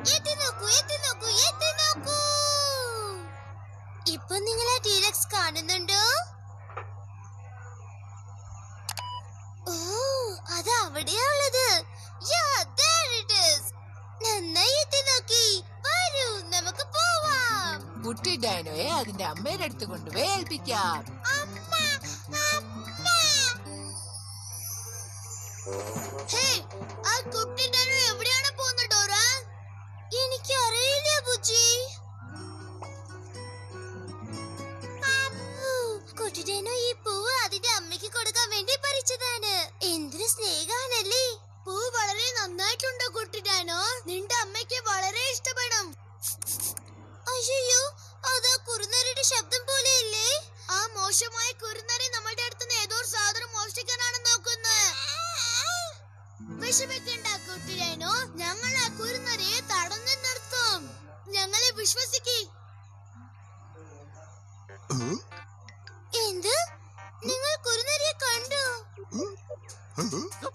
എത്തി നോക്കൂ എത്തി നോക്കൂ എത്തി നോക്കൂ ഇപ്പൊ നിങ്ങൾ ആ ടീരക്സ് കാണുന്നുണ്ടോ ഓ അത് അവിടെയാ ഉള്ളത് യാ there it is നന്നായി എത്തി നോക്കി വരൂ നമുക്ക് പോവാം കുട്ടി ഡൈനോയെ അതിന്റെ അമ്മയുടെ അടുത്ത് കൊണ്ടുപോയി ഏൽപ്പിക്കാം അമ്മ അമ്മ ഹേ ആ കുട്ടി ഡാനു എവിടെയാണ് പോകുന്നത് ഡോറ എനിക്കറിയില്ല ബുജി കുട്ടിടേനോ ഈ പൂവ് അതിന്റെ അമ്മയ്ക്ക് കൊടുക്കാൻ വേണ്ടി പറിച്ചതാണ് എന്തൊരു സ്നേഹാണല്ലേ പൂ വളരെ നന്നായിട്ടുണ്ട് കുട്ടിടാനോ നിന്റെ അമ്മയ്ക്ക് വളരെ ഇഷ്ടപ്പെടും അയ്യോ അതാ കുറുനരിയുടെ ശബ്ദം പോലെയല്ലേ ആ മോശമായ കുറുനരി നമ്മളുടെ അടുത്ത് ഏതോ ഒരു സാധനം മോഷ്ടിക്കാനാണ് നോക്കുന്നത് വിഷമിക്കണ്ട കുട്ടിടേനോ ഞങ്ങൾ ആ കുറുനരിയെ തടഞ്ഞു നിർത്തും ഞങ്ങളെ വിശ്വസിക്കേ എന്ത് നിങ്ങൾ കുറുനരിയെ കണ്ടു